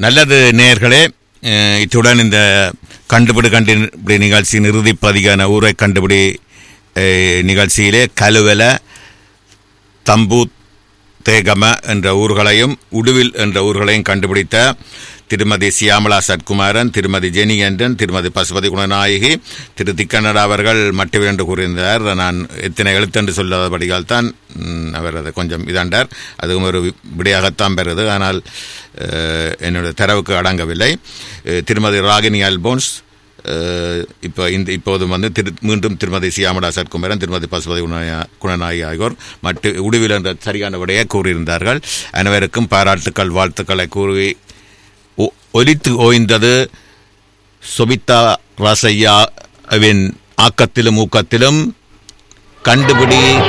நல்லது நேயர்களே அஹ், இத்துடன் இந்த கண்டுபிடி கண்டுபிடி நிகழ்ச்சியின் இறுதிப்பதிகான ஊரை கண்டுபிடி அஹ், நிகழ்ச்சியிலே கலுவல தம்பு தேகம என்ற ஊர்களையும் உடுவில் என்ற ஊர்களையும் கண்டுபிடித்த திருமதி சியாமலா சத்குமாரன் திருமதி ஜெனி ஆண்டன் திருமதி பசுபதி குணநாயகி திரு திக்கண்ணடா அவர்கள் மட்டுமே என்று கூறியிருந்தார் நான் எத்தனை எழுத்தென்று சொல்லாதபடியால் தான் ம், அவர் அதை கொஞ்சம் இதாண்டார் அதுவும் ஒரு விடையாகத்தான் பெறுது ஆனால் அஹ், என்னுடைய தரவுக்கு அடங்கவில்லை அஹ், திருமதி ராகினி அல்போன்ஸ் அஹ், இப்போ இந்த இப்போது வந்து திரு மீண்டும் திருமதி சியாமடா சத்குமரன் திருமதி பசுபதி குணநாய- குணநாயகி ஆகியோர் மட்டு உடுவில் என்ற சரியான விடையை கூறியிருந்தார்கள் அனைவருக்கும் பாராட்டுக்கள் வாழ்த்துக்களை கூறி ஒ- ஒலித்து ஓய்ந்தது சொபிதா ராசையாவின் ஆக்கத்திலும் ஊக்கத்திலும் கண்டுபிடி